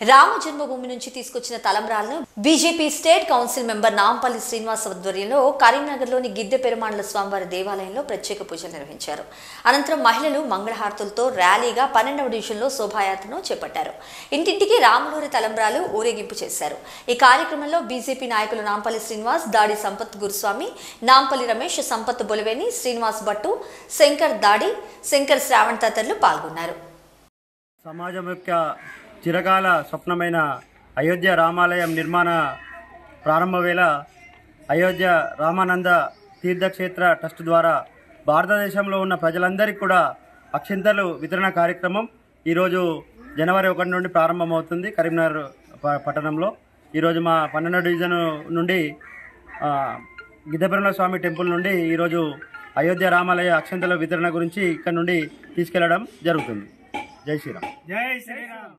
రామ జన్మభూమి నుంచి తీసుకొచ్చిన తలంబ్రాలను BJP state council member Nampally Srinivas ఆధ్వర్యంలో కరీంనగర్లోని గిద్దె పెరుమాండ్ల స్వామివారి దేవాలయంలో ప్రత్యేక పూజలు నిర్వహించారు అనంతరం మహిళలు మంగళహారతులతో ర్యాలీగా పన్నెండవ డివిజన్లో శోభాయాత్రను చేపట్టారు ఇంటింటికి రాములూరి తలంబ్రాలు ఊరేగింపు చేశారు ఈ కార్యక్రమంలో బీజేపీ నాయకులు నాంపల్లి శ్రీనివాస్ దాడి సంపత్ గురుస్వామి నాంపల్లి రమేష్ సంపత్ బొలివేని శ్రీనివాస్ భట్టు శంకర్ దాడి శంకర్ శ్రావణ్ తదితరులు పాల్గొన్నారు సమాజం యొక్క చిరకాల స్వప్నమైన అయోధ్య రామాలయం నిర్మాణ ప్రారంభ వేళ అయోధ్య రామానంద తీర్థక్షేత్ర ట్రస్ట్ ద్వారా భారతదేశంలో ఉన్న ప్రజలందరికీ కూడా అక్షింతలు వితరణ కార్యక్రమం ఈరోజు జనవరి ఒకటి నుండి ప్రారంభమవుతుంది కరీంనగర్ ప- పట్టణంలో ఈరోజు మా పన్నెండో డివిజన్ నుండి ఆ, గిద్దెపరమ స్వామి టెంపుల్ నుండి ఈరోజు అయోధ్య రామాలయ అక్షంతల వితరణ గురించి ఇక్కడ నుండి తీసుకెళ్లడం జరుగుతుంది జై శ్రీరామ్ జై శ్రీరామ్